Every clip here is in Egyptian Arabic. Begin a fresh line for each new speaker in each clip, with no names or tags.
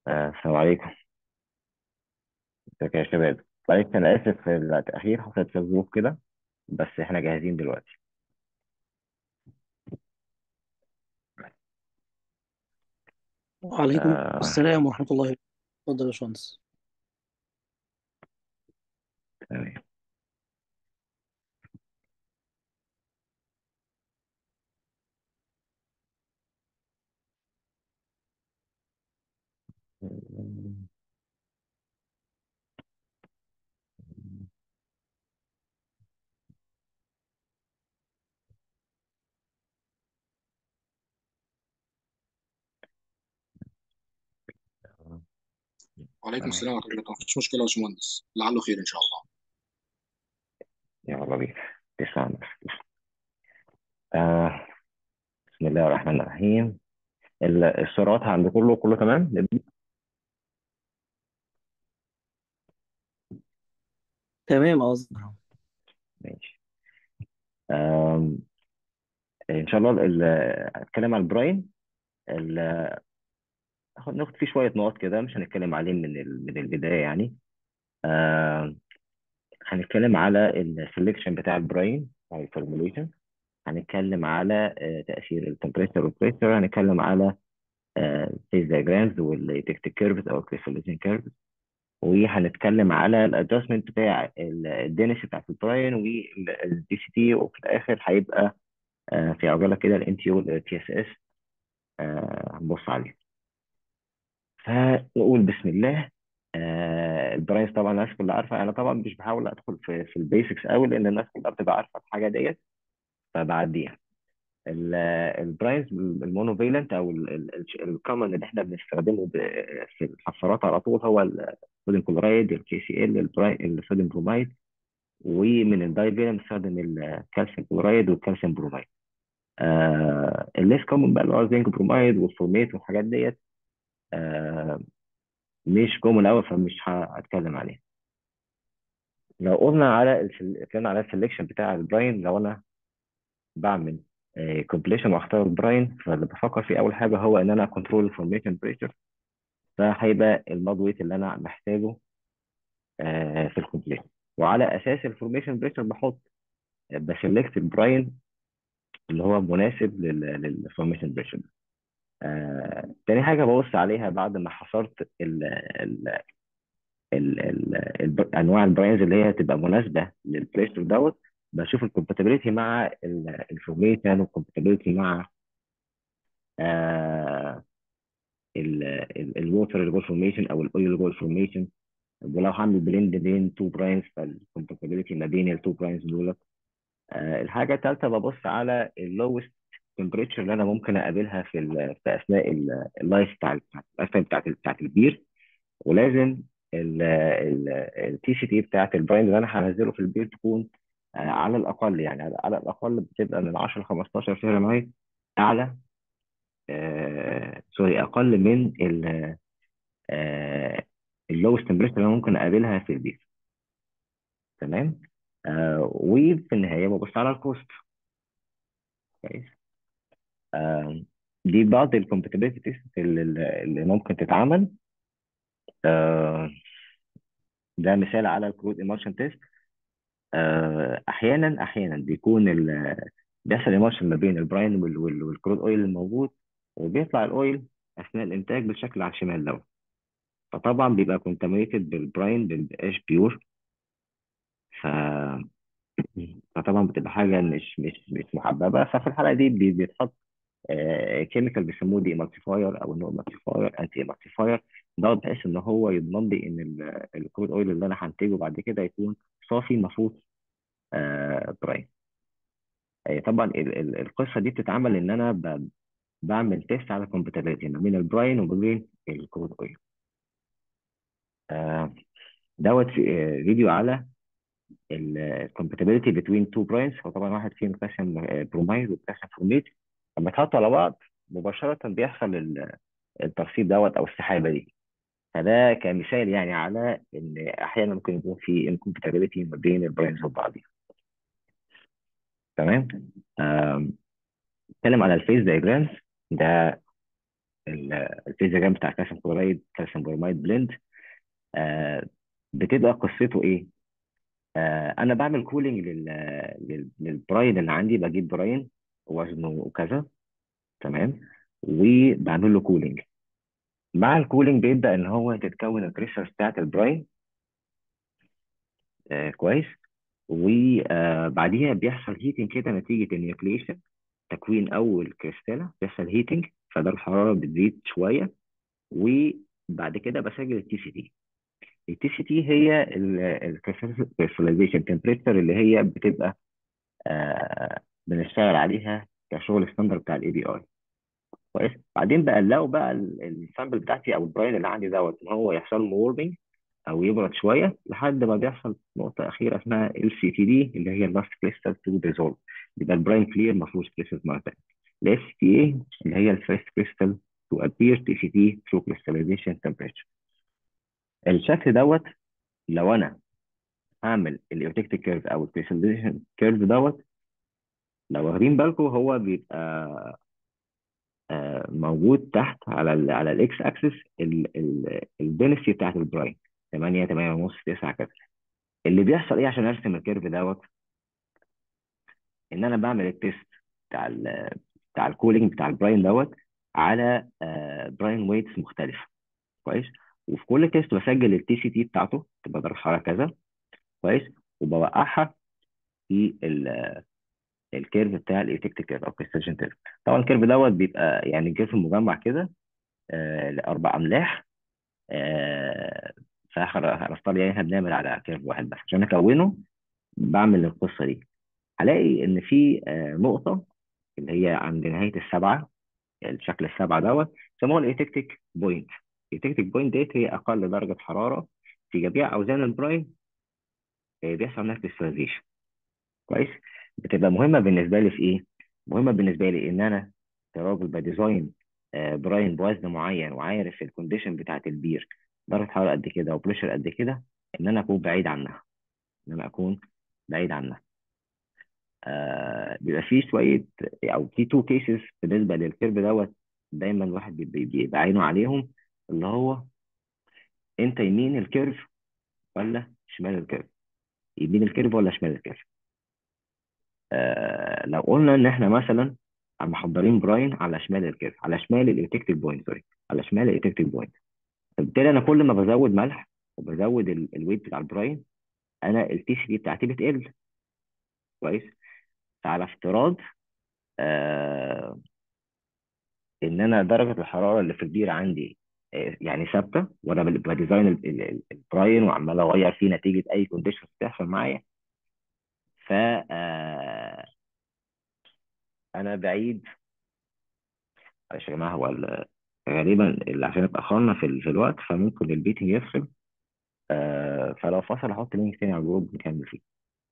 آه، السلام عليكم ازيك يا شباب معلش انا اسف في التاخير حصلت في ظروف كده بس احنا جاهزين دلوقتي
وعليكم
آه،
السلام ورحمة الله وبركاته اتفضل يا باشمهندس
تمام
وعليكم
تمام
السلام ورحمة الله مفيش مشكلة يا باشمهندس لعله خير إن شاء الله
يلا بينا تسلم آه، بسم الله الرحمن الرحيم ال- السرعات عند كله كله تمام نبدأ.
تمام اه
ماشي آم، ان شاء الله ال- هتكلم عن البراين ال- هاخد ناخد فيه شويه نقط كده مش هنتكلم عليه من ال- من البدايه يعني آم، هنتكلم على السلكشن بتاع البراين او الفورموليشن هنتكلم على آه، تأثير التمبريتشر والبريشر هنتكلم على فيز دايجرامز والإيبكتيك كيرفز أو الكريستاليزيشن كيرفز وهنتكلم على الادجستمنت بتاع الدينس بتاعت البراين والدي سي تي وفي الآخر هيبقى آه، في عجالة كده الان تي والتي اس اس هنبص عليه فنقول بسم الله آه البرايس طبعا الناس كلها عارفه انا طبعا مش بحاول ادخل في في البيسكس قوي لان الناس كلها بتبقى عارفه الحاجه ديت فبعديها ال- البرايمز المونوفيلنت او الكومن اللي احنا بنستخدمه ب- في الحفارات على طول هو الصوديوم كلورايد الكي سي ال الصوديوم برومايد ومن الدايفيلم بنستخدم الكالسيوم كلورايد والكالسيوم برومايد آه الليس كومن بقى اللي هو الزنك برومايد والفورميت والحاجات ديت آه مش كومن قوي فمش هتكلم عليها لو قلنا على السل- اتكلمنا على السلكشن بتاع البراين لو انا بعمل كومبليشن واختار البراين فاللي بفكر فيه اول حاجه هو ان انا كنترول الفورميشن بريشر فهيبقى المود ويت اللي انا محتاجه آه، في الكومبليشن وعلى اساس الفورميشن بريشر بحط بسلكت البراين اللي هو مناسب للفورميشن بريشر آه، تاني حاجه ببص عليها بعد ما حصرت ال ال ال ال ال انواع البراينز اللي هي تبقى مناسبه للبريشر دوت بشوف الكومباتيبيليتي مع الفورميشن والكومباتيبيليتي مع آه الووتر اللي جوه الفورميشن او الاويل اللي جوه الفورميشن ولو هعمل بلند بين تو براينز فالكومباتيبيليتي ما بين التو براينز دول آه الحاجه الثالثه ببص على اللوست تمبريتشر اللي انا ممكن اقابلها في ال- في اثناء اللايف بتاع بتاعت بتاعت بتاعت البير ولازم التي سي تي بتاعت البرايند اللي انا هنزله في البير تكون آه، على الاقل يعني على على الاقل بتبقى من 10 ل 15 فahrenheit اعلى آه سوري اقل من ال آه اللوست تمبريتشر اللي انا ممكن اقابلها في البير تمام آه وفي النهايه ببص على الكوست كويس آه دي بعض الكومباتيبيلتيز اللي, اللي ممكن تتعمل آه ده مثال على الكرود ايمالشن تيست آه احيانا احيانا بيكون ال- بيحصل ايمالشن ما بين البراين وال- وال- والكرود اويل الموجود وبيطلع الاويل اثناء الانتاج بالشكل على الشمال دوت فطبعا بيبقى كونتامينيتد بالبراين ما بيبقاش بيور ف فطبعا بتبقى حاجه مش مش مش محببه ففي الحاله دي بي- بيتحط كيميكال بيسموه دي امالتيفاير او نو امالتيفاير انتي امالتيفاير دوت بحيث ان هو يضمن لي ان الكرود اويل اللي انا هنتجه بعد كده يكون صافي ما فيهوش آه، براين آه، طبعا ال- ال- القصه دي بتتعمل ان انا ب- بعمل تيست على كومباتيبيليتي ما بين البراين وما بين الكرود اويل آه، دوت في- آه، فيديو على الكومباتيبيليتي بين تو براينز هو طبعا واحد فيهم بوتاسيوم برومايد وبوتاسيوم فورميت لما يتحطوا على بعض مباشره بيحصل ال- الترسيب دوت او السحابه دي فده كمثال يعني على ان احيانا ممكن يكون في انكومباتيبيليتي ما بين البراينز وبعضها تمام آم، نتكلم على الفيز دايجرامز ده الفيز دياجرام بتاع كالسيوم كلورايد كالسيوم بروميد بلند آه بتبقى قصته ايه؟ آه انا بعمل كولينج لل لل- للبراين اللي عندي بجيب براين وزنه كذا تمام وبعمل له كولينج مع الكولينج بيبدا ان هو تتكون الكريستالز بتاعت البراين آه كويس وبعديها بيحصل هيتنج كده نتيجه النيوكليشن تكوين اول كريستاله بيحصل هيتنج فدرجه الحراره بتزيد شويه وبعد كده بسجل التي سي تي التي سي تي هي الكريستاليزيشن تمبريتشر اللي هي بتبقى آه بنشتغل عليها كشغل ستاندرد بتاع الاي بي اي كويس بعدين بقلقه بقى ال- السامبل بتاعتي او البراين اللي عندي دوت ان هو يحصل له وورمنج او يبرد شويه لحد ما بيحصل نقطه اخيره اسمها ال سي تي دي اللي هي اللاست كريستال تو ديزولف يبقى البراين كلير ما فيهوش كريستال مره ثانيه الاس تي اي اللي هي الفيرست كريستال تو ابير تي سي تي ثرو كريستاليزيشن تمبريتشر الشكل دوت لو انا هعمل الايوتكتيك كيرف او الكريستاليزيشن كيرف دوت لو واخدين بالكم هو بيبقى آه، موجود تحت على ال على الاكس اكسس الدنسيتي بتاعت البراين 8 8 ونص 9 كده اللي بيحصل ايه عشان ارسم الكيرف دوت ان انا بعمل التيست بتاع ال بتاع الكولينج بتاع البراين دوت على براين ويتس مختلفه كويس وفي كل تيست بسجل التي سي تي بتاعته تبقى درجه حراره كذا كويس وبوقعها في ال- الكيرف بتاع الايفكت كيرف او كريستاليزيشن كيرف طبعا الكيرف دوت بيبقى يعني الكيرف مجمع كده آه، لاربع املاح آه، فهنفترض يعني احنا بنعمل على كيرف واحد بس عشان اكونه بعمل القصه دي هلاقي ان في آه، نقطه اللي هي عند نهايه السبعه الشكل السبعه دوت يسموها الايتكتيك بوينت الايتكتيك بوينت ديت هي اقل درجه حراره في جميع اوزان البرايم آه، بيحصل منها كريستاليزيشن كويس بتبقى مهمه بالنسبه لي في ايه؟ مهمه بالنسبه لي ان انا كراجل بديزاين آه، براين بوزن معين وعارف الكونديشن بتاعت البير درجه حراره قد كده وبريشر قد كده ان انا اكون بعيد عنها ان انا اكون بعيد عنها آه بيبقى فيه شويه او في تو كيسز بالنسبه للكيرف دوت دايما الواحد بي- بي- بيبقى عينه عليهم اللي هو انت يمين الكيرف ولا شمال الكيرف يمين الكيرف ولا شمال الكيرف آه لو قلنا ان احنا مثلا محضرين براين على شمال الكيرف على شمال الايتكتيك بوينت سوري على شمال الايتكتيك بوينت فبالتالي انا كل ما بزود ملح وبزود ال- الويت بتاع البراين انا التي سي دي بتاعتي بتقل كويس فعلى افتراض آه ان انا درجه الحراره اللي في البير عندي آه، يعني ثابته وانا بال- بديزاين ال- ال- ال- البراين وعمال اغير فيه نتيجه اي كونديشن بتحصل معايا ف آه، انا بعيد معلش يا جماعه هو ال- غالبا اللي عشان اتاخرنا في, ال- في الوقت فممكن البيتنج يفصل آه، فلو فصل احط لينك تاني على الجروب نكمل فيه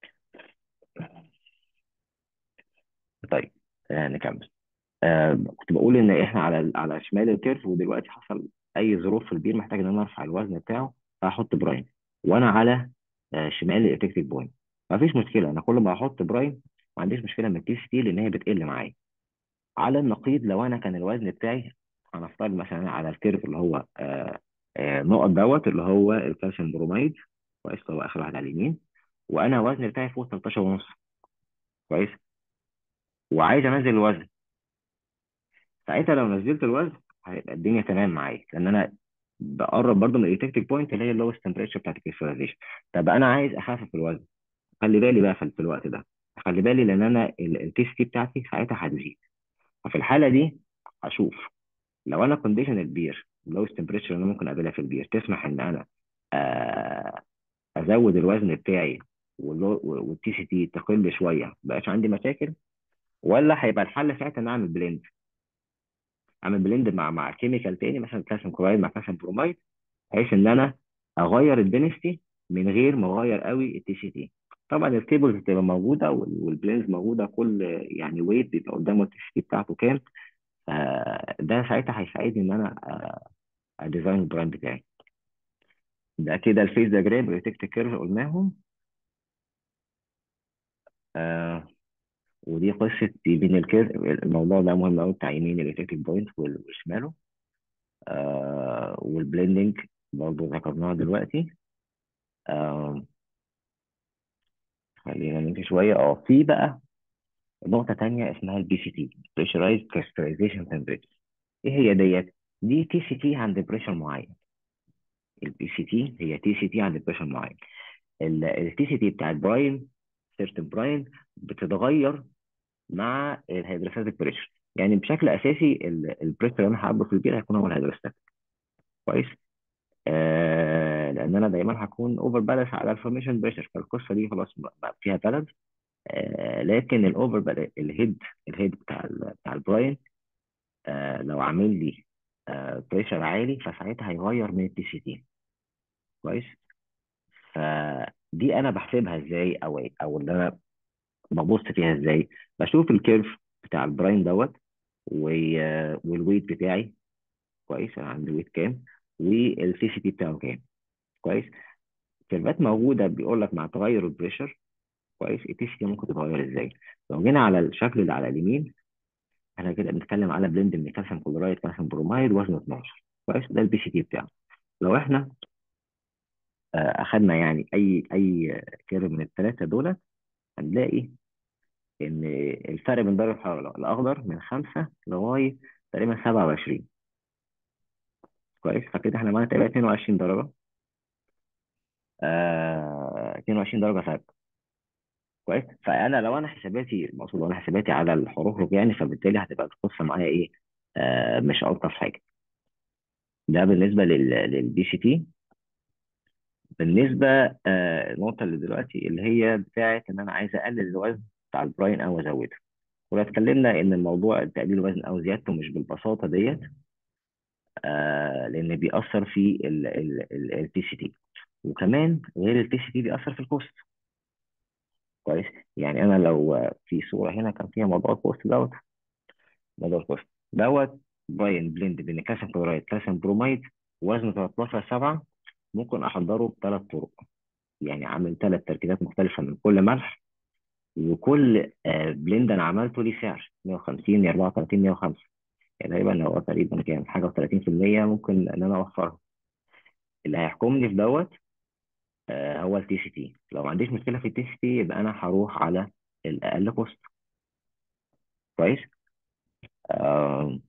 طيب آه، نكمل آه كنت بقول ان احنا على على شمال الكيرف ودلوقتي حصل اي ظروف في البير محتاج ان انا ارفع الوزن بتاعه فهحط براين وانا على آه شمال الافكتيف بوينت مفيش مشكله انا كل ما احط براين ما عنديش مشكله من التي سي تي لان هي بتقل معايا على النقيض لو انا كان الوزن بتاعي هنفترض مثلا على الكيرف اللي هو آه آه نقط دوت اللي هو الكالسيوم بروميد كويس اللي هو اخر واحد على اليمين وانا الوزن بتاعي فوق 13 ونص كويس وعايز انزل الوزن ساعتها لو نزلت الوزن هيبقى الدنيا تمام معايا لان انا بقرب برضو من الايتكتيك بوينت اللي هي اللوست تمبريتشر بتاعت الكريستاليزيشن طب انا عايز اخفف الوزن خلي بالي بقى في في الوقت ده خلي بالي لان انا التي سي بتاعتي ساعتها هتزيد ففي الحاله دي هشوف لو انا كونديشن البير اللوست تمبريتشر اللي انا ممكن اقابلها في البير تسمح ان انا آه، ازود الوزن بتاعي والتي سي تي تقل شويه مبقاش عندي مشاكل ولا هيبقى الحل ساعتها ان اعمل بليند اعمل بليند مع مع كيميكال تاني مثلا كالسيوم كلورايد مع كالسيوم بروميد بحيث ان انا اغير الدنستي من غير ما اغير قوي التي سي تي طبعا التيبلز بتبقى موجوده وال- والبلينز موجوده كل يعني ويت بيبقى قدامه التي سي تي بتاعته كام فده ساعتها هيساعدني ان انا آه، اديزاين البراند بتاعي ده كده الفيز دياجرام والتكت كيرف قلناهم آه ودي قصه بين الكيرف الموضوع ده مهم قوي بتاع يمين الالكتريك بوينت وشماله آه والبلندنج برضه ذكرناها دلوقتي آه خلينا نمشي شويه اه في بقى نقطه تانية اسمها البي سي تي pressurized crystallization temperature ايه هي ديت دي تي سي تي عند بريشر معين البي سي تي هي تي سي تي عند بريشر معين التي سي تي بتاعت براين سيرتن براين بتتغير مع الهيدروستاتيك بريشر يعني بشكل اساسي البريشر اللي انا هعبه في البير هيكون هو الهيدروستاتيك كويس آه لان انا دايما هكون اوفر بالانس على الفورميشن بريشر فالقصه دي خلاص بقى فيها بالانس آه لكن الاوفر الهيد الهيد بتاع ال بتاع البراين آه لو عامل لي آه بريشر عالي فساعتها هيغير من التي سي تي كويس فدي انا بحسبها ازاي او او اللي انا ببص فيها ازاي بشوف الكيرف بتاع البراين دوت و- والويت بتاعي كويس انا عندي ويت كام والسي سي تي بتاعه كام كويس كيرفات موجوده بيقول لك مع تغير البريشر كويس التي سي تي ممكن تتغير ازاي لو جينا على الشكل اللي على اليمين احنا كده بنتكلم على بلند من كالسيوم كلورايد كالسيوم برومايد وزنه 12 كويس ده البي سي تي بتاعه لو احنا آه، اخدنا يعني اي اي كيرف من الثلاثه دول هنلاقي ان الفرق بين درجه الحراره الاخضر من 5 لغايه تقريبا 27 كويس فكده احنا معانا تقريبا 22 درجه آه 22 درجه فرق كويس فانا لو انا حساباتي المقصود لو انا حساباتي على الحروف يعني فبالتالي هتبقى القصه معايا ايه آه مش الطف حاجه ده بالنسبه لل للبي سي تي بالنسبه آه النقطه اللي دلوقتي اللي هي بتاعه ان انا عايز اقلل الوزن بتاع البراين او ازوده ولو اتكلمنا ان الموضوع تقليل الوزن او زيادته مش بالبساطه ديت آه لان بيأثر في التي سي تي وكمان غير التي سي تي بيأثر في الكوست كويس يعني انا لو في صوره هنا كان فيها موضوع الكوست دوت موضوع الكوست دوت باين بلند بين كالسيوم كلورايد كالسيوم برومايد وزنه 13 7 ممكن احضره بثلاث طرق يعني عامل ثلاث تركيبات مختلفه من كل ملح وكل آه، بلند انا عملته ليه سعر 150 134 105 يعني تقريبا هو تقريبا كام حاجه و30% ممكن ان انا اوفرها اللي هيحكمني في دوت آه، هو التي سي تي لو ما عنديش مشكله في التي سي تي يبقى انا هروح على الاقل كوست كويس آه،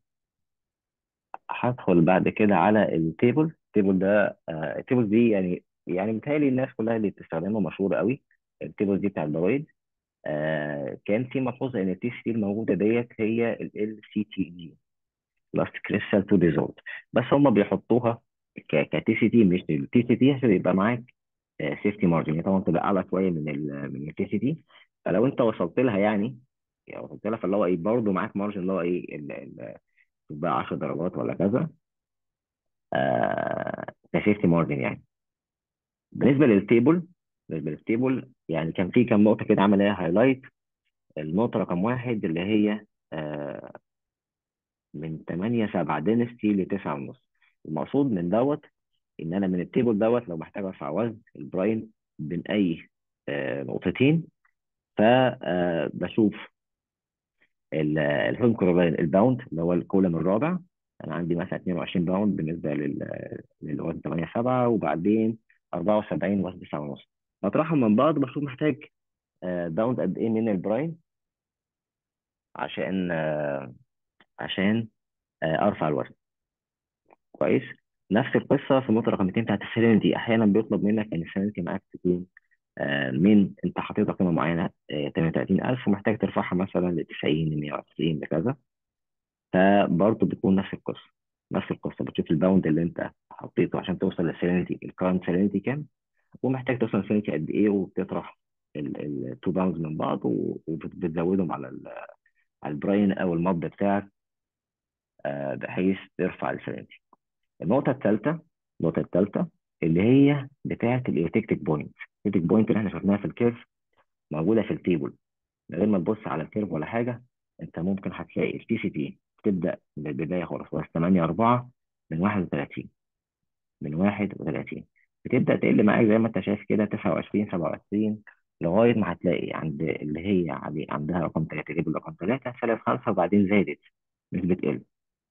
هدخل بعد كده على التيبل التيبل ده آه، التيبل دي يعني يعني متهيألي الناس كلها اللي بتستخدمها مشهورة قوي التيبل دي بتاع البرويد آه، كان في ملحوظة ان التي سي تي الموجودة ديت هي ال سي تي جي لاست كريستال تو ديزولف بس هم بيحطوها كتي سي تي مش التي سي تي عشان يبقى معاك سيفتي مارجن يعني طبعا تبقى اعلى شويه من ال من التي سي تي فلو انت وصلت لها يعني يعني وصلت لها فاللي هو ايه برضه معاك مارجن اللي هو ايه ال- ال- تبقى 10 درجات ولا كذا آه كسيفتي مارجن يعني بالنسبه للتيبل بالنسبه للتيبل يعني كان في كام نقطه كده عمل عليها هايلايت النقطه رقم واحد اللي هي آه من 8 7 دينستي ل 9 ونص المقصود من دوت ان انا من التيبل دوت لو محتاج ارفع وزن البراين بين اي آه نقطتين فبشوف الهيم كلوراين الباوند اللي هو الكولم الرابع انا عندي مثلا 22 باوند بالنسبه لل للوزن 8 7 وبعدين 74 وزن 9 ونص بطرحهم من بعض بشوف محتاج آه، باوند قد ايه من البراين عشان آه، عشان آه، ارفع الوزن كويس نفس القصه في النقطه رقم 2 بتاعت السيرينتي احيانا بيطلب منك ان السيرينتي معاك تكون آه، من انت حاططها قيمه معينه آه، 38000 ومحتاج ترفعها مثلا ل 90 ل 120 لكذا فبرضه بتكون نفس القصه نفس القصه بتشوف الباوند اللي انت حطيته عشان توصل للسيرينتي الكارنت سيرينتي كام ومحتاج توصل للسيرينتي قد ايه وبتطرح التو باوندز من بعض و- وبتزودهم على ال- على البراين او المض بتاعك آه، بحيث ترفع السيرينتي النقطه الثالثه النقطه الثالثه اللي هي بتاعه الايرتكتيك بوينت الايرتكتيك بوينت اللي احنا شفناها في الكيرف موجوده في التيبل من غير ما تبص على الكيرف ولا حاجه انت ممكن هتلاقي التي سي تي بتبدا من البدايه خالص وهي 8 4 من 31 من 31 بتبدا تقل معاك زي ما انت شايف كده 29 27 لغايه ما هتلاقي عند اللي هي علي عندها رقم 3 جيب رقم 3 سالب 5 وبعدين زادت مش بتقل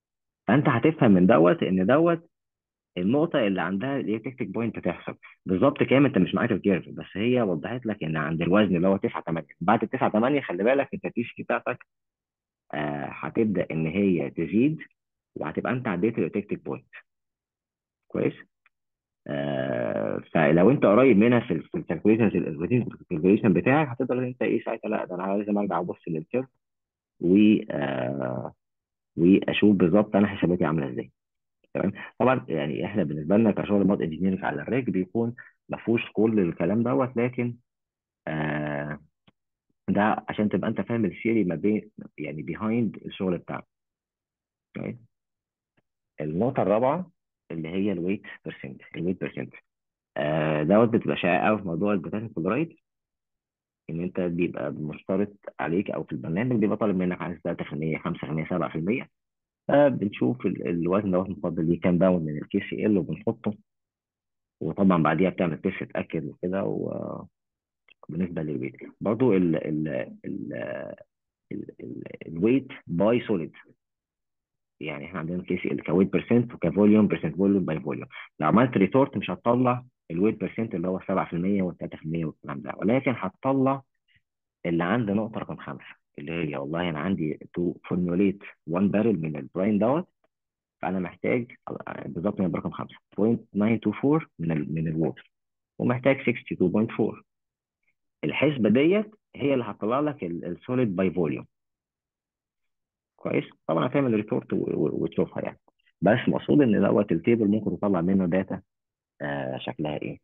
فانت هتفهم من دوت ان دوت النقطه اللي عندها التكتيك بوينت تحصل بالظبط كام انت مش معاك الكيرف بس هي وضحت لك ان عند الوزن اللي هو 9 8 بعد ال 9 8 خلي بالك انت التيش بتاعتك آه هتبدا ان هي تزيد وهتبقى انت عديت التكتيك بوينت كويس آه فلو انت قريب منها في في الكالكوليشن الكالكوليشن بتاعك هتقدر انت ايه ساعتها لا ده انا لازم ارجع ابص للكيرف و آه واشوف بالظبط انا حساباتي عامله ازاي تمام طبعا يعني احنا بالنسبه لنا كشغل ماد انجينيرنج على الريك بيكون ما فيهوش كل الكلام دوت لكن آه ده عشان تبقى انت فاهم الثيوري ما بين يعني بيهايند الشغل بتاعك تمام النقطه الرابعه اللي هي الويت بيرسنت الويت بيرسنت آه دوت بتبقى شائعه قوي في موضوع البوتاسيوم كلورايد ان انت بيبقى مشترط عليك او في البرنامج بيبقى طالب منك عايز 3% 5% 7% فبنشوف ال- الوزن دوت مفضل ليه كام باوند من الكي سي ال وبنحطه وطبعا بعديها بتعمل تيست تتاكد وكده وبالنسبه للويت برضو ال ال ال ال الويت باي سوليد يعني احنا عندنا كي سي ال كويت برسنت وكفوليوم برسنت فوليوم باي فوليوم لو عملت ريتورت مش هتطلع الويت برسنت اللي هو 7% وال3% والكلام ده ولكن هتطلع اللي عند نقطه رقم خمسه اللي هي والله انا عندي تو فورموليت 1 بارل من البراين دوت فانا محتاج بالظبط من رقم 5 0.924 من ال من الووتر ومحتاج 62.4 الحسبه ديت هي اللي هتطلع لك السوليد باي فوليوم كويس طبعا هتعمل ريبورت وتشوفها يعني بس مقصود ان دوت التيبل ممكن تطلع منه داتا آه شكلها ايه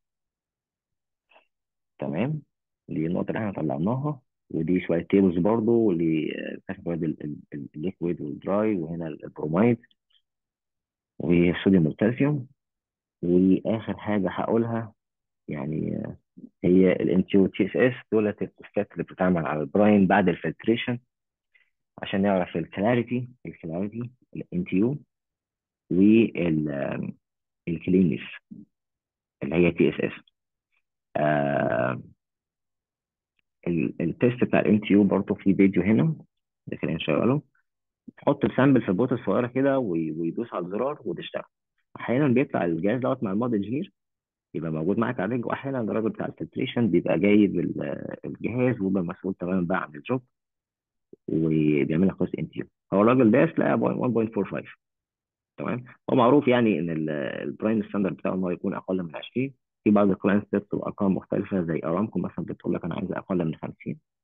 تمام دي النقطه اللي احنا طلعناها ودي شويه تيبلز برضو لتاخد الليكويد والدراي وهنا البرومايد والصوديوم والبوتاسيوم واخر حاجه هقولها يعني آه، هي الان تي تي اس اس دولت التستات اللي بتتعمل على البراين بعد الفلتريشن عشان نعرف الكلاريتي الكلاريتي الان تي يو والكلينس اللي هي تي اس اس التيست بتاع الان تي يو برضه في فيديو هنا ده خلينا نشغله تحط السامبل في البوت الصغيره كده وي- ويدوس على الزرار وتشتغل احيانا بيطلع الجهاز دوت مع المود انجينير يبقى موجود معاك على الرجل واحيانا الراجل بتاع الفلتريشن بيبقى جايب ال- الجهاز ويبقى مسؤول تماما بقى عن الجوب وبيعمل لك كوست انتيو هو الراجل داس لقى 1.45 تمام هو معروف يعني ان ال- البرايم ستاندرد بتاعه ان هو يكون اقل من 20 في بعض الكلاينتس بتطلب ارقام مختلفه زي ارامكو مثلا بتقول لك انا عايز اقل من 50